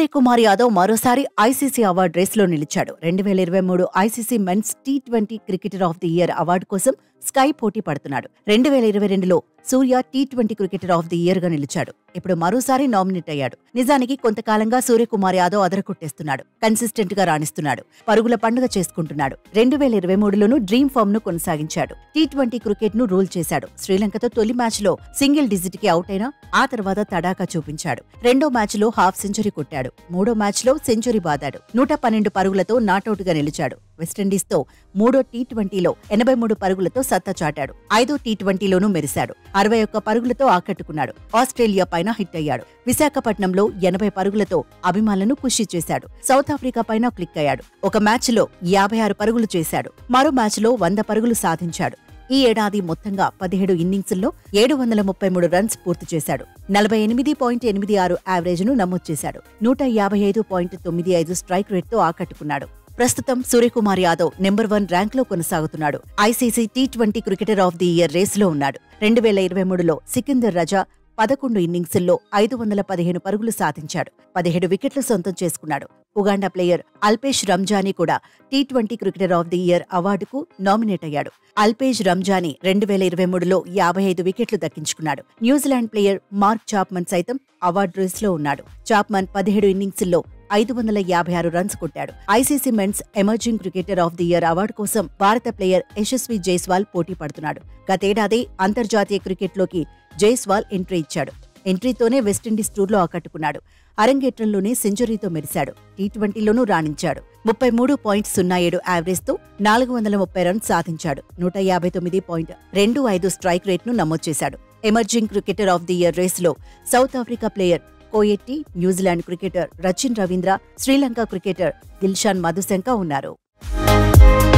సూర్యకుమార్ యాదవ్ మరోసారి ICC award రేసులో నిలిచాడు రెండు వేల ఇరవై మూడు ICC men's T twenty cricketer of the year award కోసం స్కై పోటీ పడుతున్నాడు రెండు వేల ఇరవై రెండులో Surya T twenty cricketer of the year గా నిలిచాడు ఇప్పుడు మరోసారి నామినేట్ అయ్యాడు నిజానికి కొంతకాలంగా సూర్యకుమార్ యాదవ్ అదరకొట్టేస్తున్నాడు కన్సిస్టెంట్ గా రాణిస్తున్నాడు పరుగుల పండుగ చేసుకుంటున్నాడు రెండు వేల ఇరవై మూడులోనూ డ్రీమ్ ఫామ్ ను కొనసాగించాడు టీ ట్వంటీ క్రికెట్ ను రూల్ చేశాడు శ్రీలంకతో తొలి మ్యాచ్ లో సింగిల్ డిజిట్ కి అవుట్ అయినా ఆ తర్వాత తడాకా చూపించాడు రెండో మ్యాచ్ లో హాఫ్ సెంచరీ కొట్టాడు మూడో మ్యాచ్ లో సెంచరీ బాదాడు నూట పన్నెండు పరుగులతో నాటౌట్ గా నిలిచాడు వెస్టిండీస్ తో మూడో టీ ట్వంటీలో ఎనభై మూడు పరుగులతో సత్తా చాటాడు ఐదో టీ ట్వంటీలోనూ మెరిశాడు అరవై ఒక్క పరుగులతో ఆకట్టుకున్నాడు ఆస్ట్రేలియా పైన హిట్ అయ్యాడు విశాఖపట్నంలో ఎనభై పరుగులతో అభిమానులను ఖుషి చేశాడు సౌత్ ఆఫ్రికా పైన క్లిక్ అయ్యాడు ఒక మ్యాచ్ లో యాభై ఆరు పరుగులు చేశాడు మరో మ్యాచ్ లో వంద పరుగులు సాధించాడు ఈ ఏడాది మొత్తంగా పదిహేడు ఇన్నింగ్స్ల్లో ఏడు వందల ముప్పై మూడు రన్స్ పూర్తి చేశాడు నలభై ఎనిమిది పాయింట్ ఎనిమిది ఆరు యావరేజ్ ను నమోదు చేశాడు నూట యాభై ఐదు పాయింట్ తొమ్మిది ఐదు స్ట్రైక్ రేట్తో ఆకట్టుకున్నాడు ప్రస్తుతం Suryakumar Yadav number one rank లో కొనసాగుతున్నాడు ICC T twenty cricketer of the year రేసులో ఉన్నాడు రెండు వేల ఇరవై మూడులో సికిందర్ రజా పదకొండు ఇన్నింగ్స్ల్లో ఐదు వందల పదిహేను పరుగులు సాధించాడు పదిహేడు వికెట్లు సొంతం చేసుకున్నాడు ఉగాండా ప్లేయర్ అల్పేష్ రంజానీ కూడా T twenty cricketer of the year అవార్డుకు నామినేట్ అయ్యాడు అల్పేష్ రంజానీ రెండు వేల ఇరవై మూడులో యాభై ఐదు వికెట్లు దక్కించుకున్నాడు న్యూజిలాండ్ ప్లేయర్ మార్క్ చాప్మన్ సైతం అవార్డు రేస్లో ఉన్నాడు చాప్మన్ పదిహేడు ఇన్నింగ్స్ల్లో ఐదు వందల యాభై ఆరు రన్స్ కొట్టాడు ICC men's emerging cricketer of the year award కోసం భారత ప్లేయర్ యశస్వి జైస్వాల్ పోటీ పడుతున్నాడు గతేడాది అంతర్జాతీయ క్రికెట్లోకి జైస్వాల్ ఎంట్రీ ఇచ్చాడు ఎంట్రీతోనే వెస్టిండీస్ టూర్లో ఆకట్టుకున్నాడు అరంగేట్రంలోనే సెంచరీతో మెరిశాడు టీ ట్వంటీలోనూ రాణించాడు ముప్పై మూడు పాయింట్ సున్నా ఏడు యావరేజ్తో నాలుగు వందల ముప్పై రన్స్ సాధించాడు నూట యాభై తొమ్మిది పాయింట్ రెండు ఐదు స్ట్రైక్ రేట్ను నమోదు చేశాడు emerging cricketer of the year రేస్లో South Africa player Coetzee New Zealand cricketer Rachin Ravindra Sri Lanka cricketer Dilshan Madushanka ఉన్నారు